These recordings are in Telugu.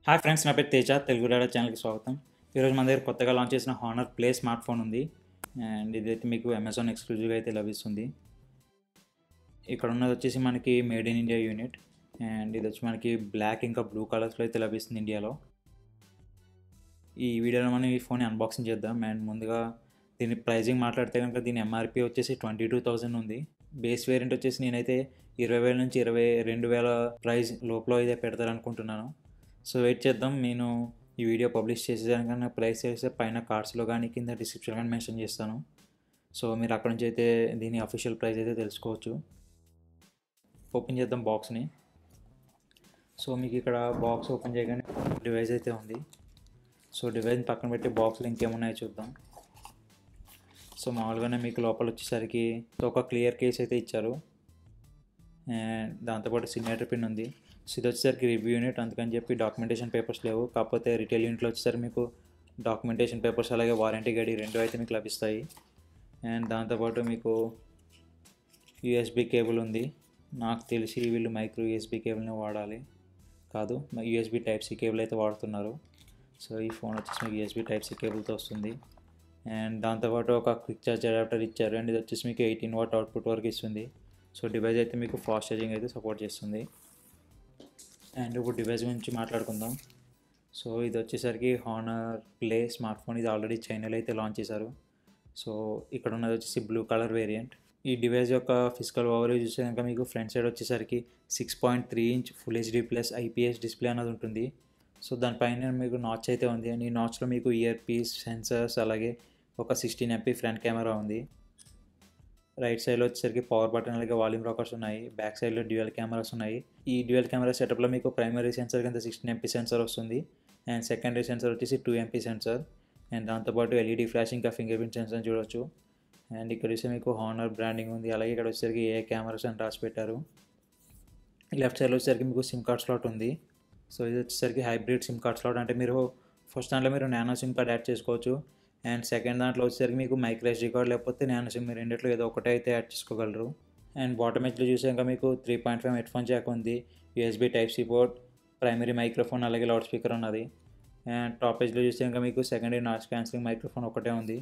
హాయ్ ఫ్రెండ్స్ నా పేరు తేజ తెలుగు రాడా ఛానల్కి స్వాగతం ఈరోజు మన దగ్గర కొత్తగా లాంచ్ చేసిన హానర్ ప్లే స్మార్ట్ ఫోన్ ఉంది అండ్ ఇదైతే మీకు అమెజాన్ ఎక్స్క్లూజివ్గా అయితే లభిస్తుంది ఇక్కడ ఉన్నది వచ్చేసి మనకి made in India unit and ఇది వచ్చి మనకి బ్లాక్ ఇంకా బ్లూ కలర్స్లో అయితే లభిస్తుంది ఇండియాలో ఈ వీడియోలో మనం ఈ ఫోన్ అన్బాక్సింగ్ చేద్దాం అండ్ ముందుగా దీని ప్రైజింగ్ మాట్లాడితే కనుక దీని ఎంఆర్పి వచ్చేసి ట్వంటీ టూ థౌజండ్ ఉంది బేస్ వేరియంట్ వచ్చేసి నేనైతే ఇరవై వేల నుంచి ఇరవై రెండు వేల ప్రైస్ లోపల అయితే పెడతారనుకుంటున్నాను సో వెయిట్ చేద్దాం నేను ఈ వీడియో పబ్లిష్ చేసేదానికన్నా ప్రైస్ చేస్తే పైన కార్డ్స్లో కానీ కింద డిస్క్రిప్షన్ కానీ మెన్షన్ చేస్తాను సో మీరు అక్కడ నుంచి అయితే దీని అఫీషియల్ ప్రైస్ అయితే తెలుసుకోవచ్చు ఓపెన్ చేద్దాం బాక్స్ని సో మీకు ఇక్కడ బాక్స్ ఓపెన్ చేయగానే డివైస్ అయితే ఉంది సో డివైస్ని పక్కన పెట్టి బాక్స్లో ఇంకేమున్నాయో చూద్దాం సో మామూలుగానే మీకు లోపల వచ్చేసరికి ఒక క్లియర్ కేస్ అయితే ఇచ్చారు అండ్ దాంతోపాటు సిగ్నేచర్ పిన్ ఉంది సో ఇది వచ్చేసరికి రివ్యూ యూనిట్ అందుకని చెప్పి డాక్యుమెంటేషన్ పేపర్స్ లేవు కాకపోతే రిటైల్ యూనిట్లో వచ్చేసరికి మీకు డాక్యుమెంటేషన్ పేపర్స్ అలాగే వారంటీ గడి రెండు అయితే మీకు లభిస్తాయి అండ్ దాంతోపాటు మీకు యూఎస్బి కేబుల్ ఉంది నాకు తెలిసి వీళ్ళు మైక్రో యూఎస్బి కేబుల్ని వాడాలి కాదు యూఎస్బి టైప్ సి కేబుల్ అయితే వాడుతున్నారు సో ఈ ఫోన్ వచ్చేసి మీకు యూఎస్బి టైప్ సి కేబుల్తో వస్తుంది అండ్ దాంతోపాటు ఒక క్విక్ చార్జ్ అడాప్టర్ ఇచ్చారు అండ్ ఇది వచ్చేసి మీకు ఎయిటీన్ వాట్ అవుట్పుట్ వరకు ఇస్తుంది సో డివైస్ అయితే మీకు ఫాస్ట్ ఛార్జింగ్ అయితే సపోర్ట్ చేస్తుంది అండ్ ఇప్పుడు డివైస్ గురించి మాట్లాడుకుందాం సో ఇది వచ్చేసరికి హానర్ ప్లే స్మార్ట్ ఫోన్ ఇది ఆల్రెడీ చైనాలో అయితే లాంచ్ చేశారు సో ఇక్కడ ఉన్నది వచ్చేసి బ్లూ కలర్ వేరియంట్ ఈ డివైస్ యొక్క ఫిజికల్ ఓవర్ చూస్తే కనుక మీకు ఫ్రంట్ సైడ్ వచ్చేసరికి six point three inch full HD plus IPS display అనేది ఉంటుంది సో దానిపైన మీకు నాచ్ అయితే ఉంది అండ్ ఈ నాచ్లో మీకు ఇయర్ పీస్ సెన్సర్స్ అలాగే ఒక సిక్స్టీన్ ఎంపీ ఫ్రంట్ కెమెరా ఉంది రైట్ సైడ్లో వచ్చేసరికి పవర్ బటన్ అలాగే వాల్యూమ్ రాకర్స్ ఉన్నాయి బ్యాక్ సైడ్లో డ్యూయల్ కెమెరాస్ ఉన్నాయి ఈ డ్యూయల్ కెమెరా సెటప్లో మీకు ప్రైమరీ సెన్సర్ కింద సిక్స్టీన్ ఎంపీ సెన్సర్ వస్తుంది అండ్ సెకండరీ సెన్సర్ వచ్చేసి టూ ఎంపీ సెన్సర్ అండ్ దాంతోపాటు ఎల్ఈడి ఫ్లాష్ ఇంకా ఫింగర్ ప్రింట్ సెన్సర్ చూడొచ్చు అండ్ ఇక్కడ చూస్తే మీకు హానర్ బ్రాండింగ్ ఉంది అలాగే ఇక్కడ వచ్చేసరికి ఏ కెమెరాస్ అని రాసి పెట్టారు లెఫ్ట్ సైడ్లో వచ్చేసరికి మీకు సిమ్ కార్డ్ స్లాట్ ఉంది సో ఇది వచ్చేసరికి హైబ్రిడ్ సిమ్ కార్డ్ స్లాట్ అంటే మీరు ఫస్ట్ దాంట్లో మీరు నానో సిమ్ కార్డ్ యాడ్ చేసుకోవచ్చు అండ్ సెకండ్ దాంట్లో వచ్చేసరికి మీకు మైక్రో ఎస్డీ కార్డ్ లేకపోతే నానో సిమ్ రెండిట్లో ఏదో ఒకటే అయితే యాడ్ చేసుకోగలరు అండ్ బాటమ్ ఎడ్జ్లో చూసాక మీకు three point five headphone jack ఉంది USB type C port primary microphone అలాగే లౌడ్ స్పీకర్ ఉన్నది అండ్ టాప్ ఎడ్జ్లో చూసాక మీకు సెకండరీ నాయిస్ క్యాన్సిలింగ్ మైక్రోఫోన్ ఒకటే ఉంది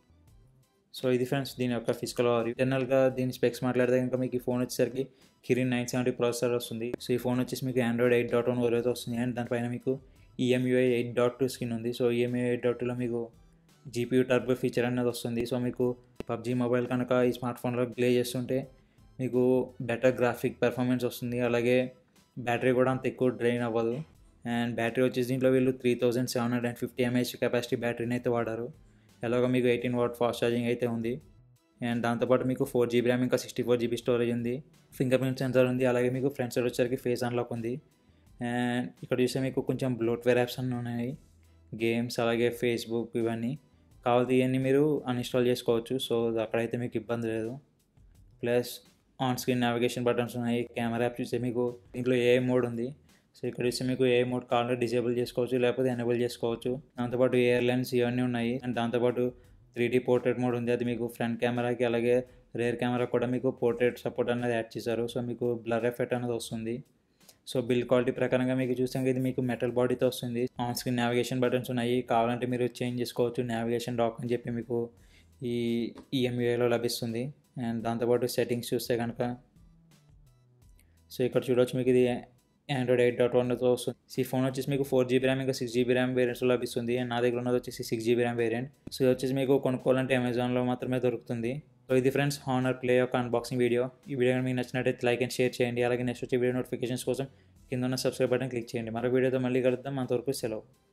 సో ఇది ఫ్రెండ్స్ దీని యొక్క ఫిజికల్ ఇంటర్నల్గా దీని స్పెక్స్ మాట్లాడితే కనుక మీకు ఈ ఫోన్ వచ్చేసరికి కిరిన్ నైన్ సెవెంటీ ప్రాసెసర్ వస్తుంది సో ఈ ఫోన్ వచ్చేసి మీకు ఆండ్రాయిడ్ ఎయిట్ డాట్ వన్ వరకు వస్తుంది అండ్ దానిపైన మీకు EMUI eight dot two screen ఉంది సో ఈఎంఐ ఎయిట్ డాట్ టూలో మీకు జీపీయూ టర్బో ఫీచర్ అనేది వస్తుంది సో మీకు పబ్జీ మొబైల్ కనుక ఈ స్మార్ట్ ఫోన్లో ప్లే చేస్తుంటే మీకు బెటర్ గ్రాఫిక్ పెర్ఫార్మెన్స్ వస్తుంది అలాగే బ్యాటరీ కూడా అంత ఎక్కువ డ్రైన్ అవ్వదు అండ్ బ్యాటరీ వచ్చేసి దీంట్లో వీళ్ళు three thousand seven hundred and fifty mAh capacity బ్యాటరీని అయితే వాడారు ఎలాగో మీకు ఎయిటీన్ వాట్ ఫాస్ట్ ఛార్జింగ్ అయితే ఉంది అండ్ దాంతోపాటు మీకు ఫోర్ జీబీ ర్యామ్ ఇంకా సిక్స్టీ ఫోర్ జీబీ స్టోరేజ్ ఉంది ఫింగర్ ప్రింట్ సెన్సార్ ఉంది అలాగే మీకు ఫ్రంట్ సైడ్ వచ్చేసరికి ఫేస్ అన్లాక్ ఉంది అండ్ ఇక్కడ చూస్తే మీకు కొంచెం బ్లోట్వేర్ యాప్స్ అన్నీ ఉన్నాయి గేమ్స్ అలాగే ఫేస్బుక్ ఇవన్నీ కావాలి ఇవన్నీ మీరు అన్ఇన్స్టాల్ చేసుకోవచ్చు సో అక్కడైతే మీకు ఇబ్బంది లేదు plus on screen navigation buttons ఉన్నాయి కెమెరా యాప్ చూస్తే మీకు దీంట్లో ఏ మోడ్ ఉంది సో ఇక్కడ చూస్తే మీకు ఏ మోడ్ కావాలంటే డిజేబుల్ చేసుకోవచ్చు లేకపోతే ఎనేబుల్ చేసుకోవచ్చు దాంతోపాటు ఎయిర్లైన్స్ ఇవన్నీ ఉన్నాయి అండ్ దాంతోపాటు త్రీ డీ పోర్ట్రేట్ మోడ్ ఉంది అది మీకు ఫ్రంట్ కెమెరాకి అలాగే రేర్ కెమెరా కూడా మీకు పోర్ట్రేట్ సపోర్ట్ అనేది యాడ్ చేశారు సో మీకు బ్లర్ ఎఫెక్ట్ అనేది వస్తుంది సో బిల్ క్వాలిటీ ప్రకారంగా మీకు చూసాక ఇది మీకు మెటల్ బాడీతో వస్తుంది ఆన్ స్క్రీన్ నావిగేషన్ బటన్స్ ఉన్నాయి కావాలంటే మీరు చేంజ్ చేసుకోవచ్చు నావిగేషన్ డాక్ అని చెప్పి మీకు ఈ ఈఎంయూఏలో లభిస్తుంది అండ్ దాంతోపాటు సెట్టింగ్స్ చూస్తే కనుక సో ఇక్కడ చూడవచ్చు మీకు ఇది ఆండ్రాయిడ్ ఎయిట్ డాట్ వన్తో వస్తుంది ఈ ఫోన్ వచ్చేసి మీకు ఫోర్ జీబీ ర్యామ్ ఇంకా సిక్స్ జీబీ ర్యామ్ వేరియంట్స్లో లభిస్తుంది అండ్ నా దగ్గర ఉన్నది వచ్చేసి six GB RAM variant so ఇది వచ్చేసి మీకు కొనుక్కోవాలంటే అమెజాన్లో మాత్రమే దొరుకుతుంది సో ఇది ఫ్రెండ్స్ హానర్ ప్లే యొక్క అన్బాక్సింగ్ వీడియో ఈ వీడియో మీకు నచ్చినట్టయితే లైక్ అండ్ షేర్ చేయండి అలాగే నెక్స్ట్ వచ్చే వీడియో నోటిఫికేషన్స్ కోసం కింద ఉన్న సబ్స్క్రైబ్ బటన్ క్లిక్ చేయండి మరో వీడియోతో మళ్ళీ కలుద్దాం అంతవరకు సెలవు